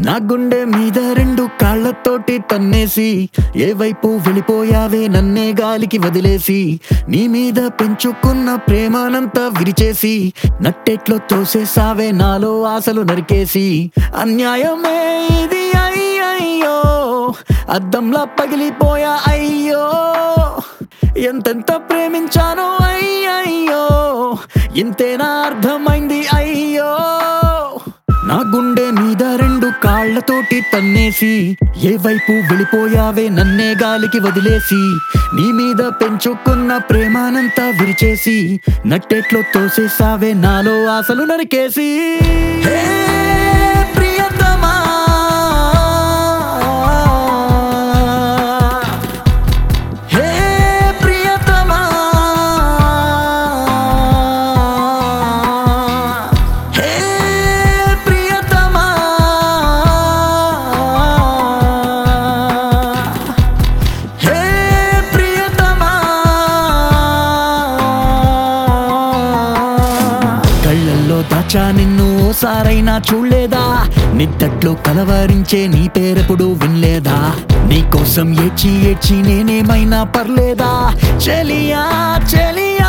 నా గుండె మీద రెండు కాళ్ళతోటి తన్నేసి ఏ వైపు వెళ్ళిపోయావే నన్నే గాలికి వదిలేసి నీ మీద పెంచుకున్న ప్రేమానంతా విరిచేసి నట్టెట్లో తోసేసావే నాలో ఆశలు నరికేసి అన్యాయమే ఇది అయ్యయ్యో అద్దంలా పగిలిపోయా అయ్యో ఎంతెంత ప్రేమించానో అయ్యయ్యో ఇంతేనా అర్థమైంది అయ్యో నా గుండె మీద రెండు కాళ్ళతోటి తన్నేసి ఏ వైపు వెళ్ళిపోయావే నన్నే గాలికి వదిలేసి నీ మీద పెంచుకున్న ప్రేమానంతా విరిచేసి నట్టెట్లో తోసేసావే నాలో ఆశలు నరికేసి హే ప్రియతమా హే ప్రియతమా హే ప్రియతమా హే ప్రియతమా కళ్ళల్లో దాచా నిన్ను ఓసారైనా చూడలేదా నిద్దట్లో కలవరించే నీ పేరెప్పుడు వినలేదా నీకోసం ఏడ్చి ఏడ్చి నేనేమైనా పర్లేదా చెలియా చెలియా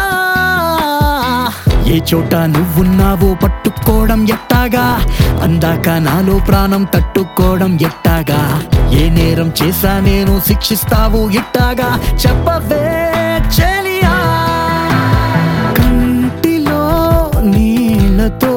ఏ చోట నువ్వున్నావో పట్టుకోవడం ఎట్టాగా అందాక నాలో ప్రాణం తట్టుకోవడం ఎట్టాగా ఏ నేరం చేశా నేను శిక్షిస్తావు ఎట్టాగా చెప్పవే చెలియా కంటిలో నీళ్ళతో